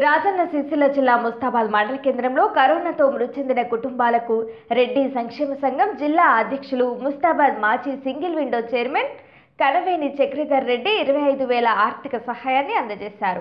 రాజన్న సిరిసిల్ల జిల్లా ముస్తాబాద్ మండల కేంద్రంలో కరోనాతో మృతి చెందిన కుటుంబాలకు రెడ్డి సంక్షేమ సంఘం జిల్లా అధ్యక్షులు ముస్తాబాద్ మాజీ single window chairman Kanaveni Chakradhar Reddy ఇరవై ఐదు వేల ఆర్థిక సహాయాన్ని అందజేశారు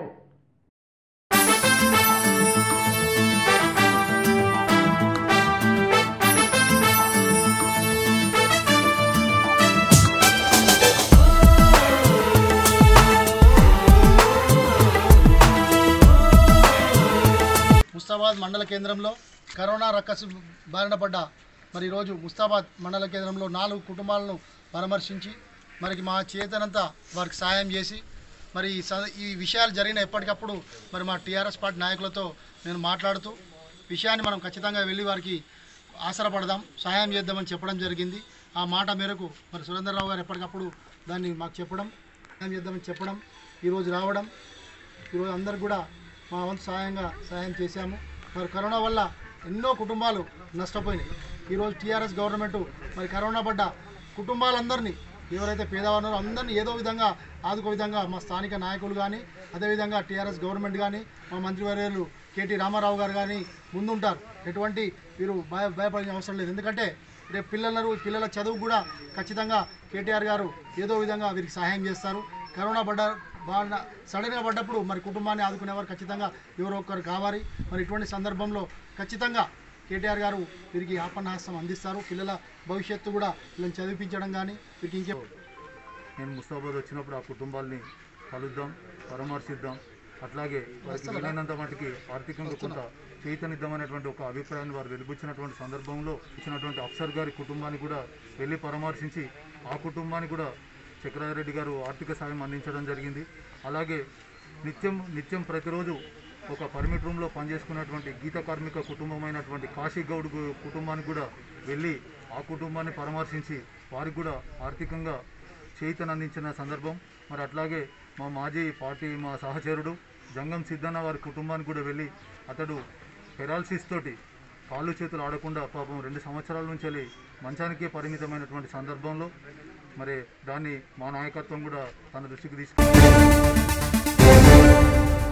ముస్తాబాద్ మండల కేంద్రంలో కరోనా రక్కసు బారిన పడ్డ మరి ఈరోజు ముస్తాబాద్ మండల కేంద్రంలో నాలుగు కుటుంబాలను పరామర్శించి మరికి మా చేతనంతా వారికి సాయం చేసి మరి ఈ స- ఈ విషయాలు జరిగిన ఎప్పటికప్పుడు మరి మా టీఆర్ఎస్ పార్టీ నాయకులతో నేను మాట్లాడుతూ విషయాన్ని మనం ఖచ్చితంగా వెళ్ళి వారికి ఆసరపడదాం సహాయం చేద్దామని చెప్పడం జరిగింది ఆ మాట మేరకు మరి సురేంద్రరావు గారు ఎప్పటికప్పుడు దాన్ని మాకు చెప్పడం సహాయం చేద్దామని చెప్పడం ఈరోజు రావడం ఈరోజు అందరు కూడా మా వంతు సహాయంగా సహాయం చేశాము మరి కరోనా వల్ల ఎన్నో కుటుంబాలు నష్టపోయినాయి ఈరోజు టీఆర్ఎస్ గవర్నమెంట్ మరి కరోనా పడ్డ కుటుంబాలందరినీ ఎవరైతే పేదవారు ఉన్నారో అందరినీ ఏదో విధంగా ఆదుకో విధంగా మా స్థానిక నాయకులు కానీ అదేవిధంగా టీఆర్ఎస్ గవర్నమెంట్ కానీ మా మంత్రివర్యులు కేటీ రామారావు గారు కానీ ముందుంటారు ఎటువంటి వీరు భయ భయపడిన అవసరం లేదు ఎందుకంటే రేపు పిల్లలను పిల్లల చదువు కూడా ఖచ్చితంగా కేటీఆర్ గారు ఏదో విధంగా వీరికి సహాయం చేస్తారు కరోనా పడ్డ బాగా సడన్గా పడ్డప్పుడు మరి కుటుంబాన్ని ఆదుకునేవారు ఖచ్చితంగా ఎవరో ఒకరు కావాలి మరి ఇటువంటి సందర్భంలో ఖచ్చితంగా కేటీఆర్ గారు వీరికి ఆపన్నహస్తం అందిస్తారు పిల్లల భవిష్యత్తు కూడా వీళ్ళని చదివించడం కానీ వీరికి ఇంకే నేను ముస్తాబాద్ వచ్చినప్పుడు ఆ కుటుంబాల్ని కలుద్దాం పరామర్శిద్దాం అట్లాగే వారికి వీలైనంత మటుకి ఆర్థికంగా కొంత చైతన్యమైనటువంటి ఒక అభిప్రాయాన్ని వారు వెలిబుచ్చినటువంటి సందర్భంలో ఇచ్చినటువంటి అఫ్సర్ గారి కుటుంబాన్ని కూడా వెళ్ళి పరామర్శించి ఆ కుటుంబానికి కూడా చక్రారెడ్డి గారు ఆర్థిక సాయం అందించడం జరిగింది అలాగే నిత్యం నిత్యం ప్రతిరోజు ఒక పర్మిట్ రూమ్లో పనిచేసుకున్నటువంటి గీత కార్మిక కుటుంబమైనటువంటి కాశీ గౌడ్ గు- కుటుంబానికి కూడా వెళ్ళి ఆ కుటుంబాన్ని పరామర్శించి వారికి కూడా ఆర్థికంగా చేయితను అందించిన సందర్భం మరి అట్లాగే మా మాజీ పార్టీ మా సహచరుడు జంగం సిద్ధన్న వారి కుటుంబానికి కూడా వెళ్ళి అతడు పెరాలసిస్ తోటి కాళ్ళు చేతులు ఆడకుండా పాపం రెండు సంవత్సరాల నుంచి వెళ్ళి మంచానికే పరిమితమైనటువంటి సందర్భంలో మరి దాన్ని మా నాయకత్వం కూడా తన దృష్టికి తీసుకు